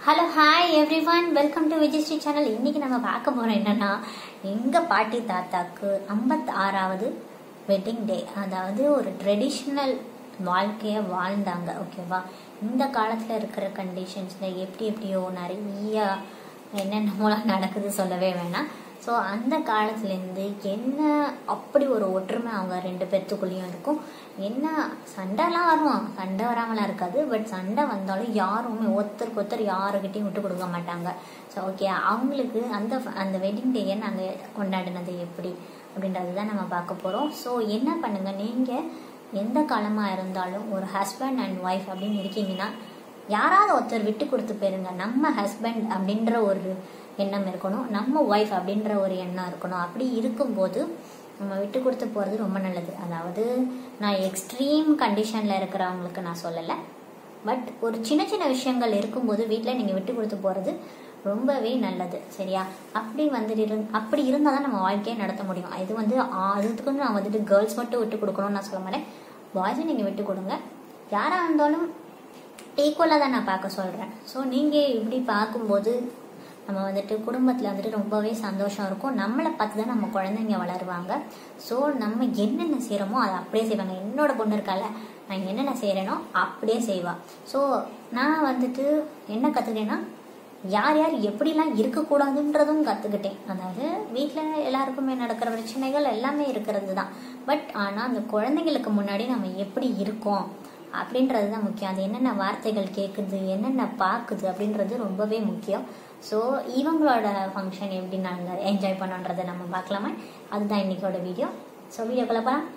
hello hi everyone welcome to Vijayasri channel இன்னைக்கு நம்ம பார்க்க போறோம் என்னன்னா எங்க பாட்டி தாத்தாக்கு ஐம்பத்தி ஆறாவது வெட்டிங் டே அதாவது ஒரு ட்ரெடிஷ்னல் வாழ்க்கையை வாழ்ந்தாங்க ஓகேவா இந்த காலத்தில் இருக்கிற கண்டிஷன்ஸில் எப்படி எப்படியோ நிறைய என்னென்னமோலாம் நடக்குது சொல்லவே வேணாம் ஸோ அந்த காலத்துலேருந்து என்ன அப்படி ஒரு ஒற்றுமை அவங்க ரெண்டு பேர்த்துக்குள்ளேயும் இருக்கும் என்ன சண்டைலாம் வரும் சண்டை வராமலாம் இருக்காது பட் சண்டை வந்தாலும் யாருமே ஒருத்தருக்கு ஒருத்தர் யாருக்கிட்டையும் விட்டு கொடுக்க மாட்டாங்க ஸோ ஓகே அவங்களுக்கு அந்த அந்த வெட்டிங் டேயை நாங்கள் கொண்டாடினது எப்படி அப்படின்றது தான் நம்ம பார்க்க போகிறோம் ஸோ என்ன பண்ணுங்கள் நீங்கள் எந்த காலமாக இருந்தாலும் ஒரு ஹஸ்பண்ட் அண்ட் ஒய்ஃப் அப்படின்னு இருக்கீங்கன்னா யாராவது ஒருத்தர் விட்டு கொடுத்து போயிருங்க நம்ம ஹஸ்பண்ட் அப்படின்ற ஒரு எண்ணம் இருக்கணும் நம்ம ஒய்ஃப் அப்படின்ற ஒரு எண்ணம் இருக்கணும் அப்படி இருக்கும்போது நம்ம விட்டு கொடுத்து போகிறது ரொம்ப நல்லது அதாவது நான் எக்ஸ்ட்ரீம் கண்டிஷனில் இருக்கிறவங்களுக்கு நான் சொல்லலை பட் ஒரு சின்ன சின்ன விஷயங்கள் இருக்கும்போது வீட்டில் நீங்கள் விட்டு கொடுத்து போகிறது ரொம்பவே நல்லது சரியா அப்படி வந்துட்டு இரு அப்படி இருந்தால் தான் நம்ம வாழ்க்கையை நடத்த முடியும் இது வந்து அதுக்கு நான் வந்துட்டு கேர்ள்ஸ் மட்டும் விட்டு கொடுக்கணும்னு நான் சொல்ல மாட்டேன் பாய்ஸும் நீங்கள் விட்டு கொடுங்க யாராக இருந்தாலும் ஈக்குவலாக தான் நான் பார்க்க சொல்கிறேன் ஸோ நீங்கள் இப்படி பார்க்கும்போது நம்ம வந்துட்டு குடும்பத்தில் வந்துட்டு ரொம்பவே சந்தோஷம் இருக்கும் நம்மளை பார்த்து தான் நம்ம குழந்தைங்க வளருவாங்க ஸோ நம்ம என்னென்ன செய்கிறோமோ அதை அப்படியே செய்வாங்க என்னோட பொண்ணு இருக்கால நான் என்னென்ன செய்கிறேனோ அப்படியே செய்வாள் ஸோ நான் வந்துட்டு என்ன கற்றுக்கிட்டேன்னா யார் யார் எப்படிலாம் இருக்கக்கூடாதுன்றதும் கற்றுக்கிட்டேன் அதாவது வீட்டில் எல்லாருக்குமே நடக்கிற பிரச்சனைகள் எல்லாமே இருக்கிறது தான் பட் ஆனால் அந்த குழந்தைங்களுக்கு முன்னாடி நம்ம எப்படி இருக்கோம் அப்படின்றது தான் முக்கியம் அது என்னென்ன வார்த்தைகள் கேட்குது என்னென்ன பார்க்குது அப்படின்றது ரொம்பவே முக்கியம் ஸோ இவங்களோட ஃபங்க்ஷன் எப்படி நாங்கள் என்ஜாய் பண்ணோன்றதை நம்ம பார்க்கலாமா அதுதான் இன்னைக்கோட வீடியோ ஸோ வீடியோக்குள்ள போகலாம்